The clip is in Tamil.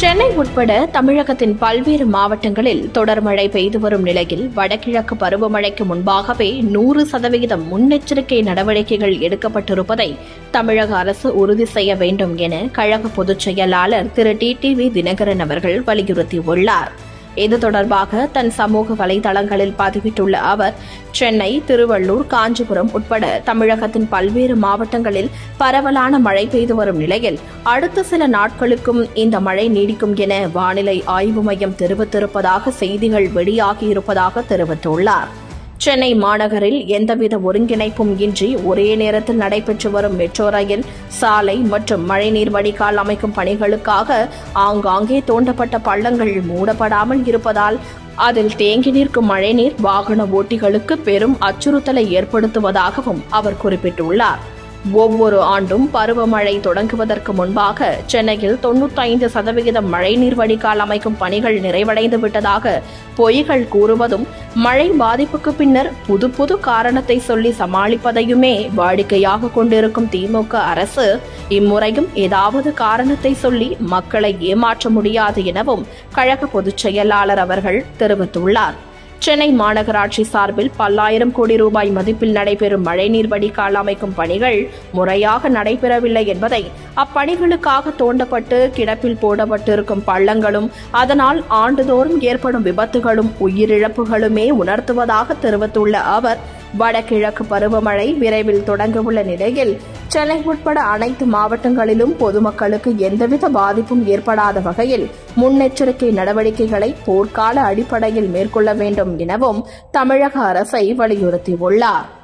சென்னை உட்பட தமிழகத்தின் பல்வேறு மாவட்டங்களில் தொடர் மழை பெய்து வரும் நிலையில் வடகிழக்கு பருவமழைக்கு முன்பாகவே நூறு சதவிகிதம் முன்னெச்சரிக்கை நடவடிக்கைகள் எடுக்கப்பட்டிருப்பதை தமிழக அரசு உறுதி செய்ய வேண்டும் என கழக பொதுச் செயலாளர் திரு டி டிவி தினகரன் அவர்கள் வலியுறுத்தியுள்ளார் இது தொடர்பாக தன் சமூக வலைதளங்களில் பதிவிட்டுள்ள அவர் சென்னை திருவள்ளூர் காஞ்சிபுரம் உட்பட தமிழகத்தின் பல்வேறு மாவட்டங்களில் பரவலான மழை பெய்து வரும் நிலையில் அடுத்த சில நாட்களுக்கும் இந்த மழை நீடிக்கும் என வானிலை ஆய்வு மையம் தெரிவித்திருப்பதாக செய்திகள் வெளியாகியிருப்பதாக தெரிவித்துள்ளார் சென்னை மாநகரில் எந்தவித ஒருங்கிணைப்பும் இன்றி ஒரே நேரத்தில் நடைபெற்று வரும் மெட்ரோ ரயில் சாலை மற்றும் மழைநீர் வடிகால் அமைக்கும் பணிகளுக்காக ஆங்காங்கே தோண்டப்பட்ட பள்ளங்கள் மூடப்படாமல் இருப்பதால் அதில் தேங்கி நிற்கும் மழைநீர் வாகன ஓட்டிகளுக்கு பெரும் அச்சுறுத்தலை ஏற்படுத்துவதாகவும் அவர் குறிப்பிட்டுள்ளார் ஒவ்வொரு ஆண்டும் பருவமழை தொடங்குவதற்கு முன்பாக சென்னையில் தொன்னூத்தைந்து சதவிகிதம் மழைநீர் வடிகால் அமைக்கும் பணிகள் நிறைவடைந்து விட்டதாக பொய்கள் கூறுவதும் மழை பாதிப்புக்கு பின்னர் புது புது காரணத்தை சொல்லி சமாளிப்பதையுமே வாடிக்கையாக கொண்டிருக்கும் திமுக அரசு இம்முறையும் ஏதாவது காரணத்தை சொல்லி மக்களை ஏமாற்ற முடியாது எனவும் கழக பொதுச் செயலாளர் அவர்கள் தெரிவித்துள்ளார் சென்னை மாநகராட்சி சார்பில் பல்லாயிரம் கோடி ரூபாய் மதிப்பில் நடைபெறும் மழைநீர் வடிகால் அமைக்கும் பணிகள் முறையாக நடைபெறவில்லை என்பதை அப்பணிகளுக்காக தோண்டப்பட்டு கிடப்பில் போடப்பட்டிருக்கும் பள்ளங்களும் அதனால் ஆண்டுதோறும் ஏற்படும் விபத்துகளும் உயிரிழப்புகளுமே உணர்த்துவதாக தெரிவித்துள்ள அவர் வடகிழக்கு பருவமழை விரைவில் தொடங்கவுள்ள நிலையில் சென்னை உட்பட அனைத்து மாவட்டங்களிலும் பொதுமக்களுக்கு எந்தவித பாதிப்பும் ஏற்படாத வகையில் முன்னெச்சரிக்கை நடவடிக்கைகளை போர்க்கால அடிப்படையில் மேற்கொள்ள வேண்டும் எனவும் தமிழக அரசை வலியுறுத்தியுள்ளார்